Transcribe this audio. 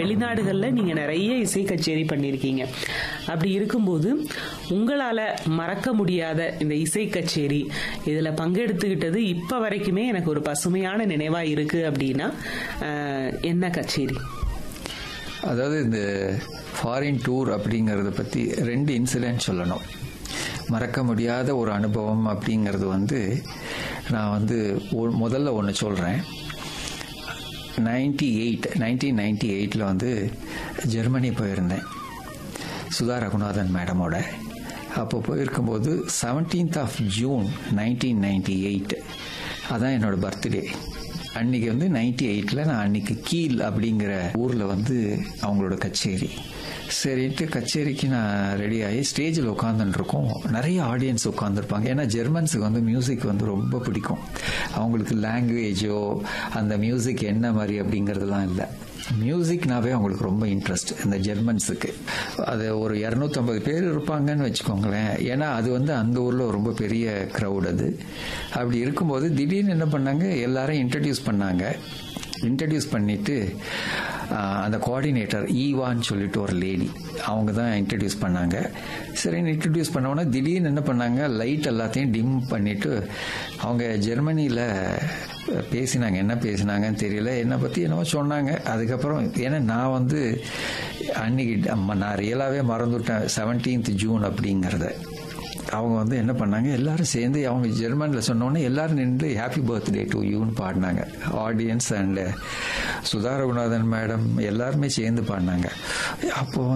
வெளிநாடுகளில் நீங்கள் நிறைய இசை கச்சேரி பண்ணியிருக்கீங்க அப்படி இருக்கும்போது உங்களால் மறக்க முடியாத இந்த இசை கச்சேரி இதில் பங்கெடுத்துக்கிட்டது இப்போ வரைக்குமே எனக்கு ஒரு பசுமையான நினைவாக இருக்குது அப்படின்னா அஹ், என்ன கச்சேரி அதாவது இந்த ஃபாரின் டூர் அப்படிங்கிறத பற்றி ரெண்டு இன்சிடென்ட் சொல்லணும் மறக்க முடியாத ஒரு அனுபவம் அப்படிங்கிறது வந்து நான் வந்து ஒ- முதல்ல ஒன்று சொல்கிறேன் நைன்டி எயிட் நைன்டீன் நைன்டி எயிட்டில் வந்து ஜெர்மனி போயிருந்தேன் சுதா ரகுநாதன் மேடமோட அப்போ போயிருக்கும்போது seventeenth of June nineteen ninety eight அதான் என்னோட பர்த்டே அன்னைக்கு வந்து நைன்டி எயிட்டில் நான் அன்னைக்கு கீல் அப்படிங்கிற ஊரில் வந்து அவங்களோட கச்சேரி சரின்ட்டு கச்சேரிக்கு நான் ரெடி ஆகி ஸ்டேஜில் உட்காந்துருக்கோம் நிறைய ஆடியன்ஸ் உட்காந்துருப்பாங்க ஏன்னா ஜெர்மன்ஸுக்கு வந்து மியூசிக் வந்து ரொம்ப பிடிக்கும் அவங்களுக்கு லாங்குவேஜோ அந்த மியூசிக் என்ன மாதிரி அப்படிங்கிறதுலாம் இல்லை மியூசிக்னாவே அவங்களுக்கு ரொம்ப இன்ட்ரெஸ்ட் இந்த ஜெர்மன்ஸுக்கு அது ஒரு இரநூத்தம்பது பேர் இருப்பாங்கன்னு வச்சுக்கோங்களேன் ஏன்னா அது வந்து அந்த ஊரில் ரொம்ப பெரிய க்ரௌட் அது அப்படி இருக்கும்போது திடீர்னு என்ன பண்ணாங்க எல்லாரையும் இன்ட்ரடியூஸ் பண்ணாங்க இன்ட்ரடியூஸ் பண்ணிட்டு ஆஹ், அந்த கோஆர்டினேட்டர் ஈவான்னு சொல்லிட்டு ஒரு லேடி அவங்க தான் இன்ட்ரடியூஸ் பண்ணாங்க சரின்னு இன்ட்ரடியூஸ் பண்ணோன்னா திடீர்னு என்ன பண்ணாங்க லைட் எல்லாத்தையும் டிம் பண்ணிட்டு அவங்க ஜெர்மனியில் பேசினாங்க என்ன பேசினாங்கன்னு தெரியல என்னை பற்றி என்னமோ சொன்னாங்க அதுக்கப்புறம் ஏன்னா நான் வந்து அன்னைக்கு அம்ம- நான் ரியலாகவே மறந்துவிட்டேன் செவன்டீன்த் ஜூன் அப்படிங்கிறத அவங்க வந்து என்ன பண்ணாங்க எல்லாரும் சேர்ந்து அவங்க ஜெர்மனில் சொன்னோன்னே எல்லாரும் நின்று ஹாப்பி பர்த்டே டு யூன்னு பாடினாங்க audience and Sudha Raghunathan madam எல்லாருமே சேர்ந்து பாடினாங்க அப்போ